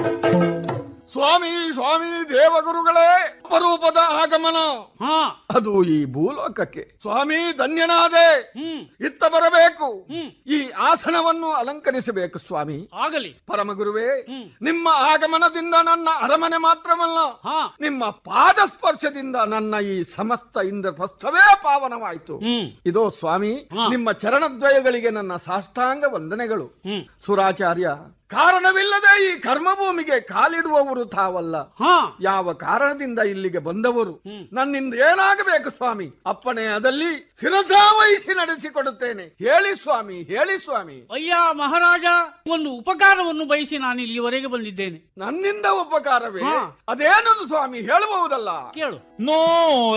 ಸ್ವಾಮಿ ಸ್ವಾಮಿ ದೇವಗುರುಗಳೇ ಅಪರೂಪದ ಆಗಮನ ಹಾ ಅದು ಈ ಭೂಲೋಕಕ್ಕೆ ಸ್ವಾಮಿ ಧನ್ಯನಾದೆ ಹ್ಮ್ ಇತ್ತ ಬರಬೇಕು ಹ್ಮ್ ಈ ಆಸನವನ್ನು ಅಲಂಕರಿಸಬೇಕು ಸ್ವಾಮಿ ಆಗಲಿ ಪರಮಗುರುವೇ ಹ್ಮ್. ನಿಮ್ಮ ಆಗಮನದಿಂದ ನನ್ನ ಅರಮನೆ ಮಾತ್ರವಲ್ಲ ಹಾ ನಿಮ್ಮ ಪಾದ ಸ್ಪರ್ಶದಿಂದ ನನ್ನ ಈ ಸಮಸ್ತ ಇಂದ್ರಪ್ರಸ್ಥವೇ ಪಾವನವಾಯಿತು ಹ್ಮ್ ಇದೋ ಸ್ವಾಮಿ ಹಾ. ನಿಮ್ಮ ಚರಣದ್ವಯಗಳಿಗೆ ನನ್ನ ಸಾಷ್ಟಾಂಗ ವಂದನೆಗಳು ಹ್ಮ್ ಸುರಾಚಾರ್ಯ ಕಾರಣವಿಲ್ಲದೆ ಈ ಕರ್ಮಭೂಮಿಗೆ ಕಾಲಿಡುವವರು ತಾವಲ್ಲ ಹಾ ಯಾವ ಕಾರಣದಿಂದ ಇಲ್ಲಿಗೆ ಬಂದವರು ಹ್ಮ್. ನನ್ನಿಂದ ಏನಾಗಬೇಕು ಸ್ವಾಮಿ ಅಪ್ಪಣೆ ಅದಲ್ಲಿ ಶಿರಸಾವಹಿಸಿ ನಡೆಸಿಕೊಡುತ್ತೇನೆ ಹೇಳಿ ಸ್ವಾಮಿ ಹೇಳಿ ಸ್ವಾಮಿ ಅಯ್ಯ ಮಹಾರಾಜ ಒಂದು ಉಪಕಾರವನ್ನು ಬಯಸಿ ನಾನು ಇಲ್ಲಿವರೆಗೆ ಬಂದಿದ್ದೇನೆ ನನ್ನಿಂದ ಉಪಕಾರವೇ ಹಾ. ಅದೇನದು ಸ್ವಾಮಿ ಹೇಳಬಹುದಲ್ಲ ಕೇಳು ನೋ